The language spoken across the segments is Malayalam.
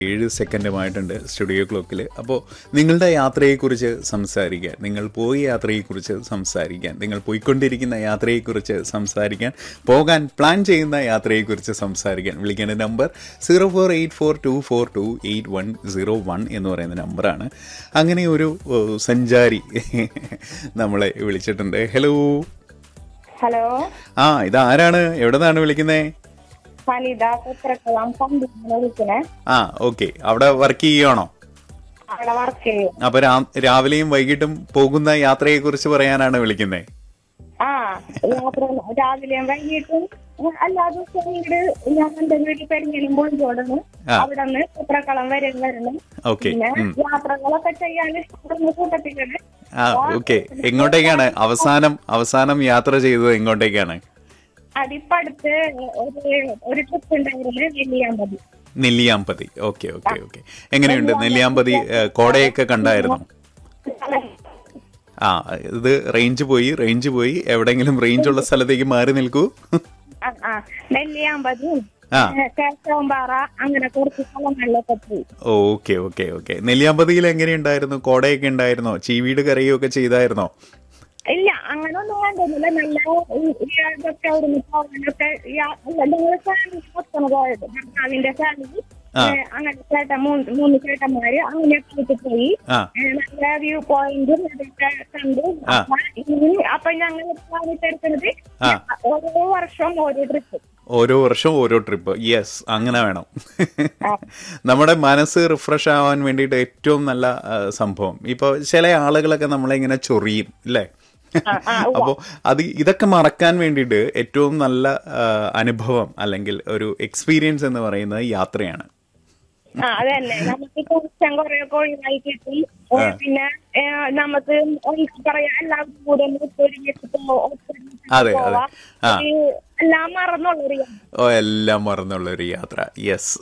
ഏഴ് സെക്കൻഡുമായിട്ടുണ്ട് സ്റ്റുഡിയോ ക്ലോക്കിൽ അപ്പോൾ നിങ്ങളുടെ യാത്രയെക്കുറിച്ച് സംസാരിക്കാൻ നിങ്ങൾ പോയ യാത്രയെക്കുറിച്ച് സംസാരിക്കാൻ നിങ്ങൾ പോയിക്കൊണ്ടിരിക്കുന്ന യാത്രയെക്കുറിച്ച് സംസാരിക്കാൻ പോകാൻ പ്ലാൻ ചെയ്യുന്ന യാത്രയെക്കുറിച്ച് സംസാരിക്കാൻ വിളിക്കേണ്ട number zero four eight four two four two eight one zero one എന്ന് പറയുന്ന നമ്പറാണ് അങ്ങനെ ഒരു ഓ, സഞ്ചാരി നമ്മളെ വിളിച്ചിട്ടുണ്ട് ഹലോ ഹലോ ആ ഇതാരാണ് എവിടെ നിന്നാണ് വിളിക്കുന്നത് സനിത പുത്രക്കളം പണ്ടിങ്ങനെ വിളിക്കണേ ആ ഓക്കെ അവിടെ വർക്ക് ചെയ്യുകയാണോ അവിടെ വർക്ക് ചെയ്യും അപ്പൊ രാ- രാവിലെയും വൈകിട്ടും പോകുന്ന യാത്രയെ കുറിച്ച് പറയാനാണ് വിളിക്കുന്നത് ആ യാത്ര രാവിലെയും വൈകിട്ടും എല്ലാ ദിവസവും വീട് ഞാൻ എന്റെ വീട്ടിൽ പെരിഞ്ഞലും പോയിക്കോടുന്നു ആ. അവിടെ നിന്ന് പുത്രക്കളം വരെ വരണം ഓക്കെ പിന്നെ യാത്രകളൊക്കെ ചെയ്യാൻ ഇഷ്ടപ്പെടുന്ന കൂട്ടത്തിലാണ് ആ ഓക്കെ എങ്ങോട്ടേക്കാണ് അവസാനം അവസാനം യാത്ര ചെയ്തത് എങ്ങോട്ടേക്കാണ് അതിപ്പോ അടുത്ത് ഒരു ഒരു ട്രിപ്പ് ഉണ്ടായിരുന്നു Nelliampathy Nelliampathy okay okay okay എങ്ങനെയുണ്ട് നെല്ലിയാമ്പതി ഏ, കോടയൊക്കെ കണ്ടായിരുന്നോ ആ ഇത് റേഞ്ച് പോയി റേഞ്ച് പോയി എവിടെയെങ്കിലും റേഞ്ച് ഉള്ള സ്ഥലത്തേക്ക് മാറി നിൽക്കൂ ആ, ആ നെല്ലിയാമ്പതിയും ആ. ഏ, കേശവമ്പാറ അങ്ങനെ കുറച്ച് സ്ഥലങ്ങളിലൊക്കെ പോയി ഓക്കെ ഓക്കെ ഓക്കെ നെല്ലിയാമ്പതിയിൽ എങ്ങനെയുണ്ടായിരുന്നു കോടയൊക്കെ ഉണ്ടായിരുന്നോ ചീവീട് കരയൊക്കെ ചെയ്തായിരുന്നോ ഇല്ല അങ്ങനൊന്നും വേണ്ടൊന്നുമില്ല നല്ല ഈ- ഈ ഇതൊക്കെ അവിടുന്ന് പോകാനൊക്കെ യാ- അല്ല ഞങ്ങള് ഫാമിലി മൊത്തം പോയത് ഭർത്താവിന്റെ ഫാമിലി ആ. അങ്ങനെ ചേട്ടൻ മൂന്ന് മൂന്ന് ചേട്ടന്മാര് അങ്ങനെ പോയിട്ട് പോയി ആ ഏ, നല്ല വ്യൂ പോയിന്റും ഇതൊക്കെ കണ്ടു ആ. അപ്പൊ ഇനി അപ്പൊ ഞങ്ങൾ എടുക്കുന്നത് ആ. ഓരോ വർഷം ഓരോ ട്രിപ്പ് ഓരോ വർഷവും ഓരോ ട്രിപ്പ് യെസ് അങ്ങനെ വേണം ആ. നമ്മുടെ മനസ്സ് റിഫ്രഷ് ആവാൻ വേണ്ടിയിട്ട് ഏറ്റവും നല്ല ആ, സംഭവം ഇപ്പോൾ ചില ആളുകളൊക്കെ നമ്മളെ ഇങ്ങനെ ചൊറിയും അല്ലേ ആ, ആ, ഉവ്വ. അപ്പോൾ അത് ഇതൊക്കെ മറക്കാൻ വേണ്ടിയിട്ട് ഏറ്റവും നല്ല ആ, അനുഭവം അല്ലെങ്കിൽ ഒരു എക്സ്പീരിയൻസ് എന്ന് പറയുന്നത് യാത്രയാണ് ആ അതന്നെ നമുക്ക് കുറച്ചും കുറെയൊക്കെ ഒഴിവായി കിട്ടി ഏ, പിന്നെ ഏ, നമുക്ക് എന്താ പറയാ എല്ലാവരും കൂടെ ഒന്ന് ഒത്തൊരുമിച്ച് പോ- ഒത്തൊരുമിച്ച് അതെ, അതെ. പോവാം. ആ. ഒരു എല്ലാം മറന്നുള്ളൊരു യാത്ര. ഓ എല്ലാം മറന്നുള്ള ഒരു യാത്ര യെസ്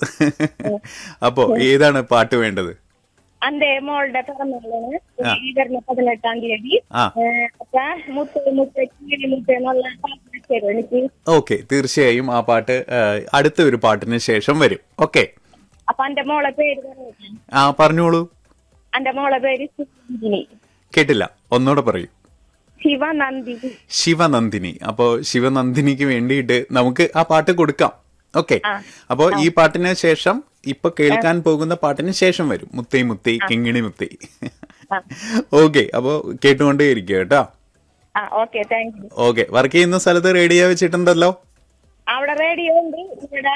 അപ്പോൾ ഏതാണ് പാട്ട് വേണ്ടത് അന്റെ മോളുടെ പിറന്നാളാണ് ഈ വരുന്ന പതിനെട്ടാം തീയതി ആ. ഏ, അപ്പൊ മുത്ത് മുത്ത് കിളി മുത്ത് എന്നുള്ള പാട്ട് തരും എനിക്ക് ഓക്കെ തീർച്ചയായും ആ പാട്ട് ആ, അടുത്ത ഒരു പാട്ടിന് ശേഷം വരും ഓക്കെ അപ്പൊ എന്റെ മോളെ പേര് പറഞ്ഞു ആ പറഞ്ഞോളൂ എന്റെ മോളെ പേര് ശിവനന്ദിനി കേട്ടില്ല ഒന്നുകൂടെ പറയൂ ശിവനന്ദിനി ശിവനന്ദിനി അപ്പോ ശിവനന്ദിനിക്ക് വേണ്ടിയിട്ട് നമുക്ക് ആ പാട്ട് കൊടുക്കാം ഓക്കെ ആ. അപ്പോ ഈ പാട്ടിന് ശേഷം ഇപ്പൊ കേൾക്കാൻ പോകുന്ന പാട്ടിന് ശേഷം വരും മുത്തേ മുത്തേ കിങ്ങിണി മുത്തേ ആ. ഓക്കെ അപ്പോ കേട്ടുകൊണ്ടേ ഇരിക്കുക കേട്ടോ ആ okay thank you okay work ചെയ്യുന്ന സ്ഥലത്ത് റേഡിയോ വെച്ചിട്ടുണ്ടല്ലോ അവിടെ റേഡിയോ ഉണ്ട് ഇവിടെ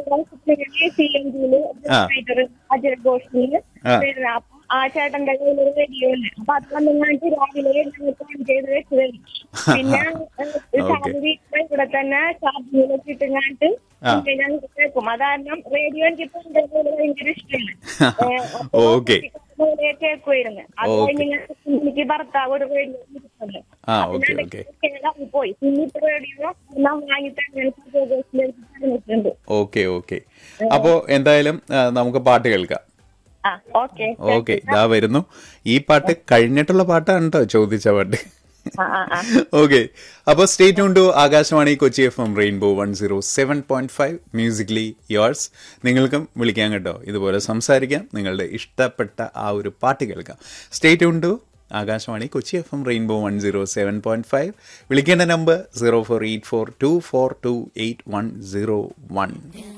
ഇവിടെ സി എൻ ജിയില് ആ. അജയ് ഘോഷില് ആ. വരുന്ന അപ്പൊ ആ ചേട്ടന്റെ കയ്യിൽ ഒരു റേഡിയോ ഉണ്ട് അപ്പൊ അത് വന്നിങ്ങാണ്ട് രാവിലെ ഞങ്ങൾക്ക് ഓൺ ചെയ്ത് വെച്ച് തരും പിന്നെ ഓക്കേ. ചാർജ് ഇവിടെ തന്നെ ചാർജിങ്ങിലൊക്കെ ഇട്ടുങ്ങാണ്ട് ആ. ഞങ്ങൾക്ക് കേൾക്കും അത് കാരണം റേഡിയോ എനിക്ക് പണ്ട് മുതൽ ഭയങ്കര ഇഷ്ടമാണ് ഓക്കേ. കേൾക്കുമായിരുന്നു അത് ഓക്കേ. കഴിഞ്ഞ് ഞാൻ എനിക്ക് ഭർത്താവ് ഒരു റേഡിയോ ഇരിപ്പുണ്ട് ആ അപ്പൊ ഓക്കെ ഞാൻ ഓക്കെ കേൾക്കാൻ പോയി പിന്നിട്ട് റേഡിയോ നാം വാങ്ങി തന്നിട്ടുണ്ട് ഓക്കെ ഓക്കെ അപ്പോ എന്തായാലും ആ, നമുക്ക് പാട്ട് കേൾക്കാം ആ ഓക്കെ ഓക്കെ ഇതാ വരുന്നു ഈ പാട്ട് കഴിഞ്ഞിട്ടുള്ള പാട്ടാണ് കേട്ടോ ചോദിച്ച പാട്ട് ആ ആ ആ ഓക്കെ അപ്പോൾ stay tune to Akashvani Kochi F M rainbow one zero seven point five musically yours നിങ്ങൾക്കും വിളിക്കാം കേട്ടോ ഇതുപോലെ സംസാരിക്കാം നിങ്ങളുടെ ഇഷ്ടപ്പെട്ട ആ ഒരു പാട്ട് കേൾക്കാം stay tune to Akashvani Kochi F M rainbow one zero seven point five വിളിക്കേണ്ട number zero four eight four two four two eight one zero one